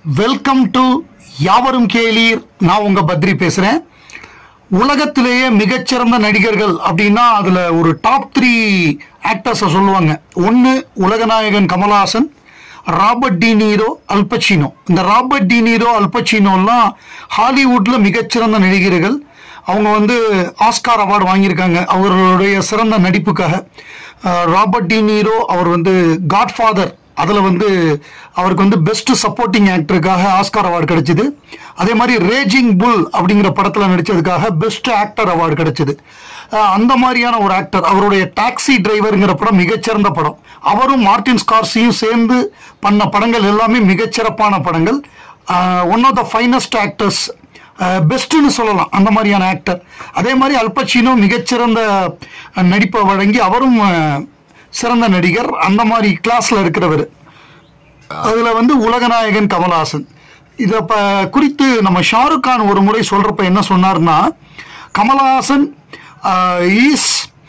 welcome to யாவரும் கேளீர் நான் உங்க பத்ரி பேசுறேன் உலகத்திலேயே மிகச்சிறந்த நடிகர்கள் அப்படின்னா அதுல ஒரு டாப் த்ரீ ஆக்டர்ஸை சொல்லுவாங்க ஒன்று உலகநாயகன் கமல்ஹாசன் ராபர்ட் டினீரோ அல்பச்சினோ இந்த ராபர்ட் டினீரோ அல்பச்சினோலாம் ஹாலிவுட்ல மிகச்சிறந்த நடிகர்கள் அவங்க வந்து ஆஸ்கார் அவார்டு வாங்கியிருக்காங்க அவர்களுடைய சிறந்த நடிப்புக்காக அஹ், ராபர்ட் டினீரோ அவர் வந்து காட்ஃபாதர் அதில் வந்து அவருக்கு வந்து பெஸ்ட் சப்போர்ட்டிங் ஆக்டருக்காக ஆஸ்கார் அவார்டு கிடைச்சிது அதே மாதிரி ரேஜிங் புல் அப்படிங்கிற படத்தில் நடித்ததுக்காக பெஸ்ட் ஆக்டர் அவார்டு கிடைச்சிது அஹ் அந்த மாதிரியான ஒரு ஆக்டர் அவருடைய டாக்ஸி டிரைவருங்கிற படம் மிகச்சிறந்த படம் அவரும் மார்டின் ஸ்கார்சியும் சேர்ந்து பண்ண படங்கள் எல்லாமே மிகச்சிறப்பான படங்கள் one of the finest actors பெஸ்ட்னு சொல்லலாம் அந்த மாதிரியான ஆக்டர் அதே மாதிரி அல்பச்சினோ மிகச்சிறந்த அஹ், நடிப்பை வழங்கி அவரும் அஹ், சிறந்த நடிகர் அந்த மாதிரி கிளாஸ்ல இருக்கிறவர் அதுல வந்து உலகநாயகன் கமல்ஹாசன் இதை ப குறித்து நம்ம ஷாருக் கான் ஒரு முறை சொல்றப்ப என்ன சொன்னார்னா கமல்ஹாசன் ஈஸ்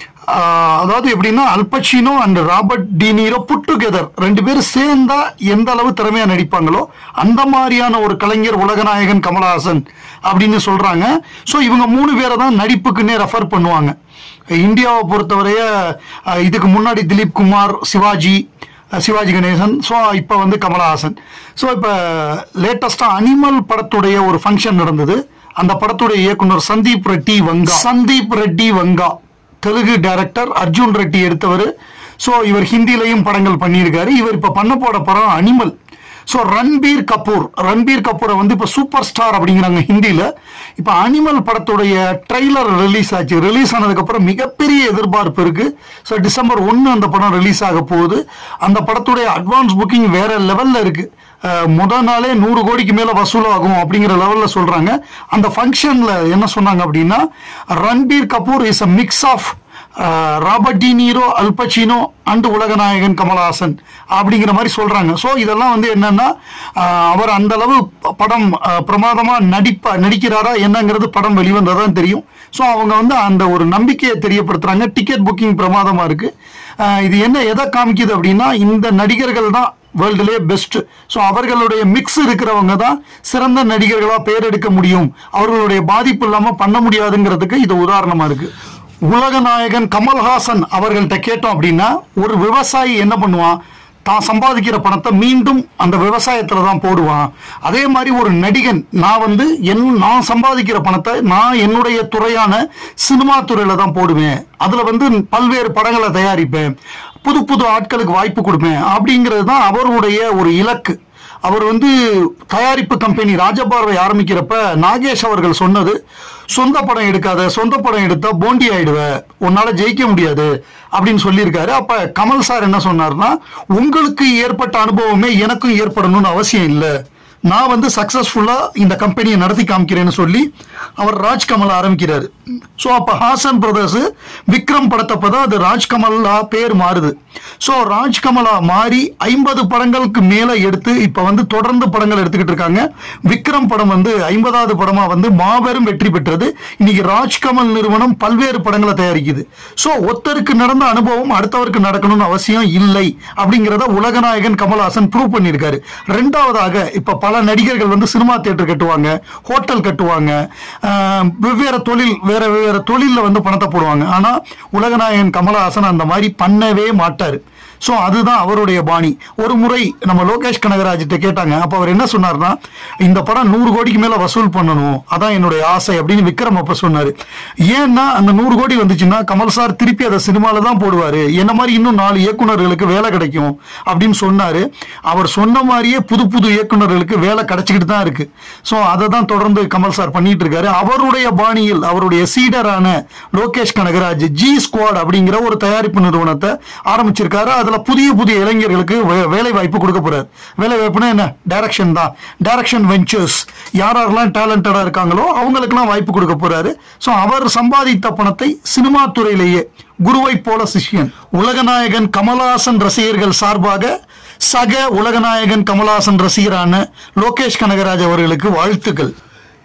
அதாவது எப்படின்னா Al Pacino and Robert De Niro put together ரெண்டு பேரும் சேர்ந்தா எந்த அளவு திறமையா நடிப்பாங்களோ அந்த மாதிரியான ஒரு கலைஞர் உலகநாயகன் கமல்ஹாசன் அப்படின்னு சொல்றாங்க ஸோ இவங்க மூணு பேரை தான் நடிப்புக்குன்னே ரெஃபர் பண்ணுவாங்க இந்தியாவை பொறுத்தவரைய அஹ், இதுக்கு முன்னாடி திலீப் குமார் சிவாஜி அஹ் சிவாஜி கணேசன் ஸோ இப்போ வந்து கமலஹாசன் ஸோ இப்போ லேட்டஸ்டாக அனிமல் படத்துடைய ஒரு ஃபங்க்ஷன் நடந்தது அந்த படத்துடைய இயக்குனர் சந்தீப் ரெட்டி வங்கா சந்தீப் ரெட்டி வங்கா தெலுங்கு டைரக்டர் அர்ஜுன் ரெட்டி எடுத்தவர் ஸோ இவர் ஹிந்திலையும் படங்கள் பண்ணியிருக்காரு இவர் இப்போ பண்ண போட படம் அனிமல் ஸோ ரன்பீர் கபூர் ரன்பீர் கபூரை வந்து இப்போ சூப்பர் ஸ்டார் அப்படிங்கிறாங்க ஹிந்தியில் இப்போ அனிமல் படத்துடைய ட்ரெய்லர் ரிலீஸ் ஆச்சு ரிலீஸ் ஆனதுக்கப்புறம் மிகப்பெரிய எதிர்பார்ப்பு இருக்கு ஸோ டிசம்பர் ஒன்று அந்த படம் ரிலீஸ் ஆக போகுது அந்த படத்துடைய அட்வான்ஸ் புக்கிங் வேற லெவலில் இருக்கு அஹ், முத நாளே நூறு கோடிக்கு மேலே வசூலாகும் அப்படிங்கிற லெவலில் சொல்கிறாங்க அந்த ஃபங்க்ஷனில் என்ன சொன்னாங்க அப்படின்னா Ranbir Kapoor is a mix of Robert De Niro Al Pacino and உலகநாயகன் கமல்ஹாசன் அப்படிங்கிற மாதிரி சொல்றாங்க ஸோ இதெல்லாம் வந்து என்னன்னா ஆஹ், அவர் அந்த அளவு ப- படம் ஆஹ், பிரமாதமா நடிப்ப நடிக்கிறாரா என்னங்கிறது படம் வெளிவந்ததான் தெரியும் ஸோ அவங்க வந்து அந்த ஒரு நம்பிக்கையை தெரியப்படுத்துறாங்க டிக்கெட் புக்கிங் பிரமாதமா இருக்கு ஆஹ், இது என்ன எதை காமிக்குது அப்படின்னா இந்த நடிகர்கள் தான் வேர்ல்டுலேயே பெஸ்ட் ஸோ அவர்களுடைய மிக்ஸ் இருக்கிறவங்க தான் சிறந்த நடிகர்களாக பேர் எடுக்க முடியும் அவர்களுடைய பாதிப்பு இல்லாமல் பண்ண முடியாதுங்கிறதுக்கு இது உதாரணமா இருக்கு உலக நாயகன் கமல்ஹாசன் அவர்கள்ட்ட கேட்டோம் அப்படின்னா ஒரு விவசாயி என்ன பண்ணுவான் தான் சம்பாதிக்கிற பணத்தை மீண்டும் அந்த விவசாயத்துல தான் போடுவான் அதே மாதிரி ஒரு நடிகன் நான் வந்து என் நான் சம்பாதிக்கிற பணத்தை நான் என்னுடைய துறையான சினிமா துறையில தான் போடுவேன் அதுல வந்து பல்வேறு படங்களை தயாரிப்பேன் புது புது ஆட்களுக்கு வாய்ப்பு கொடுப்பேன் அப்படிங்கிறது தான் அவருடைய ஒரு இலக்கு அவர் வந்து தயாரிப்பு கம்பெனி ராஜபார்வை ஆரம்பிக்கிறப்ப நாகேஷ் அவர்கள் சொன்னது சொந்த படம் எடுக்காத சொந்த படம் எடுத்தா போண்டி ஆயிடுவ உன்னால ஜெயிக்க முடியாது அப்படின்னு சொல்லியிருக்காரு அப்ப கமல் சார் என்ன சொன்னார்னா உங்களுக்கு ஏற்பட்ட அனுபவமே எனக்கும் ஏற்படணும்னு அவசியம் இல்லை நான் வந்து சக்சஸ்ஃபுல்லா இந்த கம்பெனியை நடத்தி காமிக்கிறேன்னு சொல்லி அவர் ராஜ்கமல் ஆரம்பிக்கிறாரு ஸோ அப்போ ஹாசன் பிரதர்ஸ் விக்ரம் படத்தப்ப தான் அது ராஜ்கமலா பேர் மாறுது ஸோ ராஜ்கமலா மாறி ஐம்பது படங்களுக்கு மேலே எடுத்து இப்போ வந்து தொடர்ந்து படங்கள் எடுத்துக்கிட்டு இருக்காங்க விக்ரம் படம் வந்து ஐம்பதாவது படமா வந்து மாபெரும் வெற்றி பெற்றது இன்னைக்கு ராஜ்கமல் நிறுவனம் பல்வேறு படங்களை தயாரிக்குது ஸோ ஒருத்தருக்கு நடந்த அனுபவம் அடுத்தவருக்கு நடக்கணும்னு அவசியம் இல்லை அப்படிங்கிறத உலகநாயகன் கமல்ஹாசன் ப்ரூவ் பண்ணியிருக்காரு ரெண்டாவதாக இப்ப பல நடிகர்கள் வந்து சினிமா தியேட்டர் கட்டுவாங்க ஹோட்டல் கட்டுவாங்க ஆஹ் வெவ்வேறு தொழில் வேற வெவ்வேறு தொழிலில் வந்து பணத்தை போடுவாங்க ஆனா உலகநாயகன் கமல்ஹாசன் அந்த மாதிரி பண்ணவே மாட்டாரு ஸோ அதுதான் அவருடைய பாணி ஒரு முறை நம்ம லோகேஷ் கனகராஜ்கிட்ட கேட்டாங்க அப்போ அவர் என்ன சொன்னார்னா இந்த படம் நூறு கோடிக்கு மேலே வசூல் பண்ணணும் அதான் என்னுடைய ஆசை அப்படின்னு விக்ரம் அப்போ சொன்னார் ஏன்னா அந்த நூறு கோடி வந்துச்சுன்னா கமல் சார் திருப்பி அதை சினிமாவில் தான் போடுவார் என்ன மாதிரி இன்னும் நாலு இயக்குனர்களுக்கு வேலை கிடைக்கும் அப்படின்னு சொன்னார் அவர் சொன்ன மாதிரியே புது புது இயக்குனர்களுக்கு வேலை கிடைச்சிக்கிட்டு தான் இருக்கு ஸோ அதை தான் தொடர்ந்து கமல் சார் பண்ணிட்டு இருக்காரு அவருடைய பாணியில் அவருடைய சீடரான லோகேஷ் கனகராஜ் ஜி ஸ்குவாட் அப்படிங்கிற ஒரு தயாரிப்பு நிறுவனத்தை ஆரம்பிச்சிருக்காரு அதுல புதிய புதிய இளைஞர்களுக்கு வே- வேலை வாய்ப்பு கொடுக்க போறாரு வேலை வாய்ப்புனா என்ன டைரக்ஷன் தான் டைரக்ஷன் வெஞ்சர்ஸ் யார் யாரெல்லாம் டேலண்டடா இருக்காங்களோ அவங்களுக்கெல்லாம் வாய்ப்பு கொடுக்க போறாரு ஸோ அவர் சம்பாதித்த பணத்தை சினிமா துறையிலேயே குருவை போல சிஷ்யன் உலகநாயகன் கமலஹாசன் ரசிகர்கள் சார்பாக சக உலகநாயகன் கமலஹாசன் ரசிகரான லோகேஷ் கனகராஜ் அவர்களுக்கு வாழ்த்துக்கள்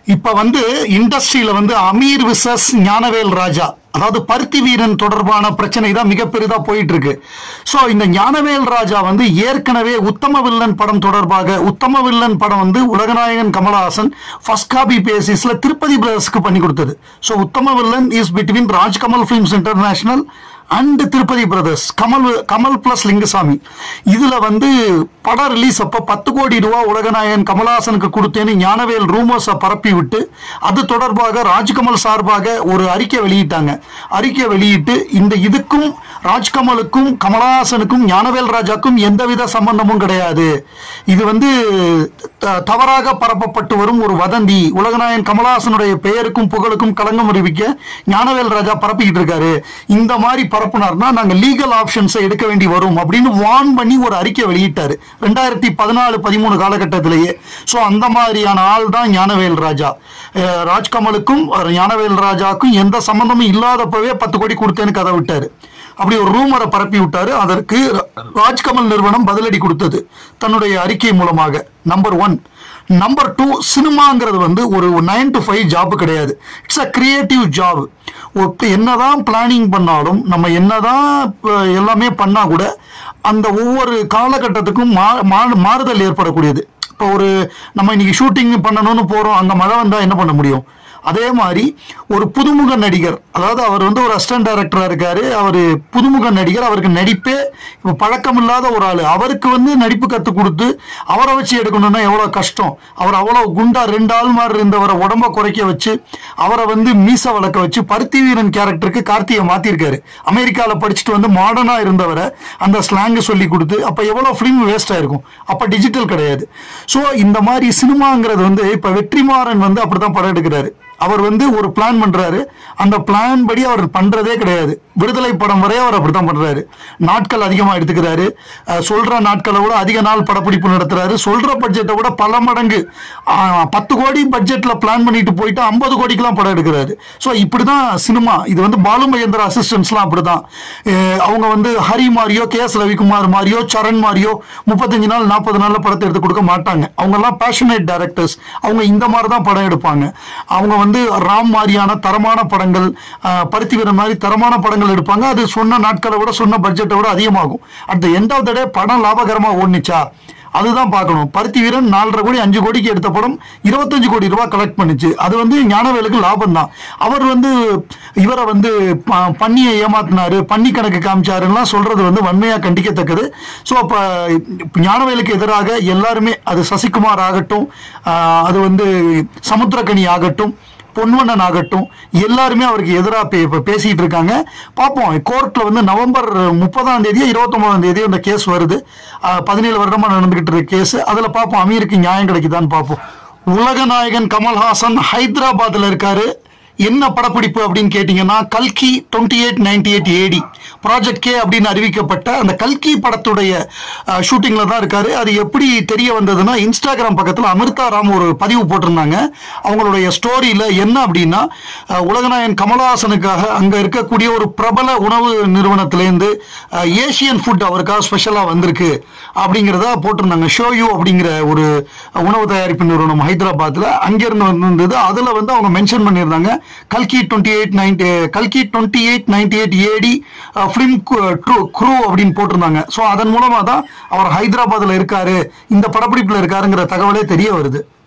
இப்ப வந்து இண்டஸ்ட்ரியில வந்து அமீர் விசஸ் ஞானவேல் ராஜா அதாவது பருத்தி வீரன் தொடர்பான பிரச்சனை தான் மிக பெரிதா போயிட்டு இருக்கு சோ இந்த ஞானவேல் ராஜா வந்து ஏற்கனவே உத்தம வில்லன் படம் தொடர்பாக உத்தம வில்லன் படம் வந்து உலகநாயகன் கமலஹாசன் ஃபர்ஸ்ட் காபி பேசிஸ்ல திருப்பதி பிரதர்ஸ்க்கு பண்ணி கொடுத்தது so Uttama villain is between Rajkamal films international and Tirupati brothers Kamal Kamal plus Lingusamy இதுல வந்து படம் ரிலீஸ் அப்ப பத்து கோடி ரூபாய் உலகநாயகன் கமலஹாசனுக்கு கொடுத்தேன்னு ஞானவேல் ரூமர்ஸை பரப்பி விட்டு அது தொடர்பாக ராஜ்கமல் சார்பாக ஒரு அறிக்கை வெளியிட்டாங்க அறிக்கை வெளியிட்டு இந்த இதுக்கும் ராஜ்கமலுக்கும் கமலஹாசனுக்கும் ஞானவேல் ராஜாக்கும் எந்தவித சம்பந்தமும் கிடையாது இது வந்து த- தவறாக பரப்பப்பட்டு வரும் ஒரு வதந்தி உலகநாயகன் கமலஹாசனுடைய பெயருக்கும் புகழுக்கும் களங்கம் அறிவிக்க ஞானவேல் ராஜா பரப்பிக்கிட்டு இருக்காரு இந்த மாதிரி பரப்புனார்னா நாங்க லீகல் ஆப்ஷன்ஸை எடுக்க வேண்டி வரும் அப்படின்னு வார்ன் பண்ணி ஒரு அறிக்கை வெளியிட்டாரு ரெண்டாயிரத்தி பதினாலு பதிமூணு காலகட்டத்திலேயே ஸோ அந்த மாதிரியான ஆள் தான் ஞானவேல் ராஜா அஹ் ராஜ்கமலுக்கும் அஹ் ஞானவேல் ராஜாக்கும் எந்த சம்பந்தமும் இல்லாதப்பவே பத்து கோடி கொடுத்தேன்னு கதை விட்டாரு அப்படி ஒரு ரூமரை பரப்பி விட்டாரு அதற்கு ராஜ்கமல் நிறுவனம் பதிலடி கொடுத்தது தன்னுடைய அறிக்கை மூலமாக நம்பர் ஒன் நம்பர் டூ சினிமாங்கிறது வந்து ஒரு நைன் டு ஃபைவ் ஜாப் கிடையாது இட்ஸ் அ கிரியேட்டிவ் ஜாப் என்னதான் பிளானிங் பண்ணாலும் நம்ம என்னதான் இப்ப எல்லாமே பண்ணா கூட அந்த ஒவ்வொரு காலகட்டத்துக்கும் மா- மா- மாறுதல் ஏற்படக்கூடியது இப்போ ஒரு நம்ம இன்னைக்கு ஷூட்டிங் பண்ணணும்னு போறோம் அங்க மழை வந்தா என்ன பண்ண முடியும் அதே மாதிரி ஒரு புதுமுக நடிகர் அதாவது அவர் வந்து ஒரு அசிஸ்டன்ட் டைரக்டரா இருக்காரு அவர் புதுமுக நடிகர் அவருக்கு நடிப்பே இப்போ பழக்கம் இல்லாத ஒரு ஆளு அவருக்கு வந்து நடிப்பு கற்றுக் கொடுத்து அவரை வச்சு எடுக்கணும்னா எவ்வளவு கஷ்டம் அவர் அவ்வளவு குண்டா ரெண்டு ஆள் மாதிரி இருந்தவரை உடம்ப குறைக்க வச்சு அவரை வந்து மீச வளர்க்க வச்சு பருத்தி வீரன் கேரக்டருக்கு கார்த்தியை மாத்திருக்காரு அமெரிக்கால படிச்சுட்டு வந்து மாடர்னா இருந்தவரை அந்த ஸ்லாங் சொல்லி கொடுத்து அப்ப எவ்வளவு ஃபிலிம் வேஸ்ட் ஆயிருக்கும் அப்ப டிஜிட்டல் கிடையாது ஸோ இந்த மாதிரி சினிமாங்கிறது வந்து இப்ப வெற்றிமாறன் வந்து அப்படிதான் படம் எடுக்கிறாரு அவர் வந்து ஒரு பிளான் பண்றாரு அந்த பிளான் படி அவர் பண்றதே கிடையாது விடுதலை படம் வரை அவர் அப்படித்தான் பண்றாரு நாட்கள் அதிகமா எடுத்துக்கிறாரு அஹ் சொல்ற நாட்களை விட அதிக நாள் படப்பிடிப்பு நடத்துறாரு சொல்ற பட்ஜெட்டை விட பல மடங்கு ஆஹ், பத்து கோடி பட்ஜெட்ல பிளான் பண்ணிட்டு போயிட்டு ஐம்பது கோடிக்கெல்லாம் படம் எடுக்கிறாரு ஸோ இப்படிதான் சினிமா இது வந்து பாலு மகேந்திர அசிஸ்டன்ஸ்லாம் அப்படிதான் அஹ் அவங்க வந்து ஹரி மாதிரியோ கே எஸ் ரவிக்குமார் மாதிரியோ சரண் மாதிரியோ முப்பத்தஞ்சு நாள் நாற்பது நாள்ல படத்தை எடுத்து கொடுக்க மாட்டாங்க அவங்க எல்லாம் பேஷனேட் டைரக்டர்ஸ் அவங்க இந்த மாதிரி தான் படம் எடுப்பாங்க அவங்க வந்து ராம் மாதிரியான தரமான படங்கள் அஹ், பருத்தி வீரன் மாதிரி தரமான படங்கள் எடுப்பாங்க அது சொன்ன நாட்களை விட சொன்ன பட்ஜெட்டை விட அதிகமாகும் at the end of the day படம் லாபகரமா ஓடுனுச்சா அதுதான் பார்க்கணும் பருத்தி வீரன் நாலரை கோடி அஞ்சு கோடிக்கு எடுத்த படம் இருபத்தஞ்சு கோடி ரூபாய் கலெக்ட் பண்ணுச்சு அது வந்து ஞானவேலுக்கு லாபம் தான் அவர் வந்து இவரை வந்து ப- பன்னியை ஏமாத்தினாரு பன்னி கணக்கு காமிச்சாருலாம் சொல்றது வந்து வன்மையா கண்டிக்கத்தக்கது ஸோ அப்ப ஞானவேலுக்கு எதிராக எல்லாருமே அது சசிகுமார் ஆகட்டும் ஆஹ் அது வந்து சமுத்திரக்கனி ஆகட்டும் பொன்வண்ணன் ஆகட்டும் எல்லாருமே அவருக்கு எதிராக இப்போ பேசிட்டு இருக்காங்க பார்ப்போம் கோர்ட்ல வந்து நவம்பர் முப்பதாம் தேதியோ இருபத்தொன்பதாம் தேதியோ இந்த கேஸ் வருது ஆஹ் பதினேழு வருடமா நடந்துகிட்டு இருக்க கேஸ் அதுல பார்ப்போம் அமீருக்கு நியாயம் கிடைக்குதான்னு பார்ப்போம் உலக நாயகன் கமல்ஹாசன் ஹைதராபாத்ல இருக்காரு என்ன படப்பிடிப்பு அப்படின்னு கேட்டீங்கன்னா கல்கி twenty eight ninety eight AD project K அப்படின்னு அறிவிக்கப்பட்ட அந்த கல்கி படத்துடைய ஷூட்டிங்ல தான் இருக்காரு அது எப்படி தெரிய வந்ததுன்னா இன்ஸ்டாகிராம் பக்கத்தில் அமிர்தா ராம் ஒரு பதிவு போட்டிருந்தாங்க அவங்களுடைய ஸ்டோரியில என்ன அப்படின்னா அஹ், உலகநாயகன் கமலஹாசனுக்காக அங்க இருக்கக்கூடிய ஒரு பிரபல உணவு நிறுவனத்திலேருந்து அஹ், ஏசியன் ஃபுட் அவருக்காக ஸ்பெஷலா வந்திருக்கு அப்படிங்கிறத போட்டிருந்தாங்க ஷோயூ அப்படிங்கிற ஒரு உணவு தயாரிப்பு நிறுவனம் ஹைதராபாத்ல அங்கிருந்து வந்திருந்தது அதுல வந்து அவங்க மென்ஷன் பண்ணியிருந்தாங்க கல்கி டுவெண்ட்டி எயிட் நைன்டி கல்கி டுவெண்ட்டி எயிட் நைன்டி எயிட் ஏடி ஃபிலிம் க்ரூ அப்படின்னு போட்டிருந்தாங்க ஸோ அதன் மூலமா தான் அவர் ஹைதராபாத்ல இருக்காரு இந்த படப்பிடிப்புல இருக்காருங்கிற தகவலே தெரிய வருது